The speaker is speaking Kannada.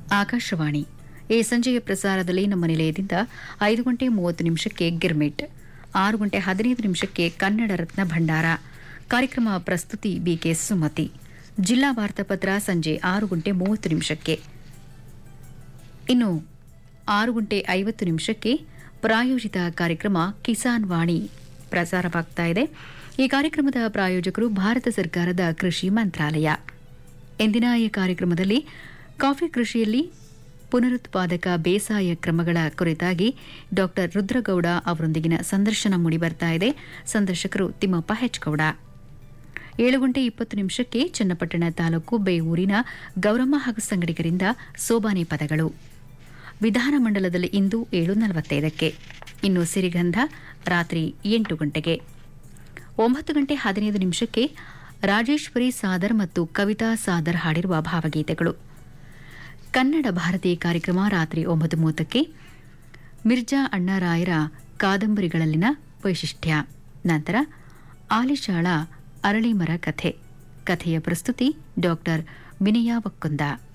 ಆಕಾಶವಾಣಿ ಈ ಸಂಜೆಯ ಪ್ರಸಾರದಲ್ಲಿ ನಮ್ಮ ನಿಲಯದಿಂದ ಐದು ಗಂಟೆ ಮೂವತ್ತು ನಿಮಿಷಕ್ಕೆ ಗಿರ್ಮಿಟ್ ಆರು ಗಂಟೆ ಹದಿನೈದು ನಿಮಿಷಕ್ಕೆ ಕನ್ನಡ ರತ್ನ ಭಂಡಾರ ಕಾರ್ಯಕ್ರಮ ಪ್ರಸ್ತುತಿ ಬಿಕೆ ಸುಮತಿ ಜಿಲ್ಲಾ ವಾರ್ತಾಪತ್ರ ಸಂಜೆ ಆರು ಗಂಟೆ ಮೂವತ್ತು ನಿಮಿಷಕ್ಕೆ ಇನ್ನು ಆರು ಗಂಟೆ ಐವತ್ತು ನಿಮಿಷಕ್ಕೆ ಪ್ರಾಯೋಜಿತ ಕಾರ್ಯಕ್ರಮ ಕಿಸಾನ್ ವಾಣಿ ಪ್ರಸಾರವಾಗ್ತಾ ಇದೆ ಈ ಕಾರ್ಯಕ್ರಮದ ಪ್ರಾಯೋಜಕರು ಭಾರತ ಸರ್ಕಾರದ ಕೃಷಿ ಮಂತ್ರಾಲಯ ಇಂದಿನ ಈ ಕಾರ್ಯಕ್ರಮದಲ್ಲಿ ಕಾಫಿ ಕೃಷಿಯಲ್ಲಿ ಪುನರುತ್ಪಾದಕ ಬೇಸಾಯ ಕ್ರಮಗಳ ಕುರಿತಾಗಿ ಡಾ ರುದ್ರಗೌಡ ಅವರೊಂದಿಗಿನ ಸಂದರ್ಶನ ಮೂಡಿಬರ್ತಾ ಇದೆ ಸಂದರ್ಶಕರು ತಿಮ್ಮಪ್ಪ ಹೆಚ್ಗೌಡ ಏಳು ಗಂಟೆ ಇಪ್ಪತ್ತು ನಿಮಿಷಕ್ಕೆ ಚನ್ನಪಟ್ಟಣ ತಾಲೂಕು ಬೇವೂರಿನ ಗೌರಮ್ಮ ಹಾಗೂ ಸಂಗಡಿಗರಿಂದ ಸೋಬಾನೆ ಪದಗಳು ವಿಧಾನಮಂಡಲದಲ್ಲಿ ಇಂದು ಏಳು ನಲವತ್ತೈದಕ್ಕೆ ಇನ್ನು ಸಿರಿಗಂಧ ರಾತ್ರಿ ಎಂಟು ಗಂಟೆಗೆ ಒಂಬತ್ತು ಗಂಟೆ ಹದಿನೈದು ನಿಮಿಷಕ್ಕೆ ರಾಜೇಶ್ವರಿ ಸಾದರ್ ಮತ್ತು ಕವಿತಾ ಸಾದರ್ ಹಾಡಿರುವ ಭಾವಗೀತೆಗಳು ಕನ್ನಡ ಭಾರತಿ ಕಾರ್ಯಕ್ರಮ ರಾತ್ರಿ ಒಂಬತ್ತು ಮೂವತ್ತಕ್ಕೆ ಮಿರ್ಜಾ ಅಣ್ಣಾರಾಯರ ಕಾದಂಬರಿಗಳಲ್ಲಿನ ವೈಶಿಷ್ಟ್ಯ ನಂತರ ಆಲಿಶಾಳ ಅರಳಿಮರ ಕಥೆ ಕಥೆಯ ಪ್ರಸ್ತುತಿ ಡಾಕ್ಟರ್ ವಿನಯ ವಕ್ಕುಂದ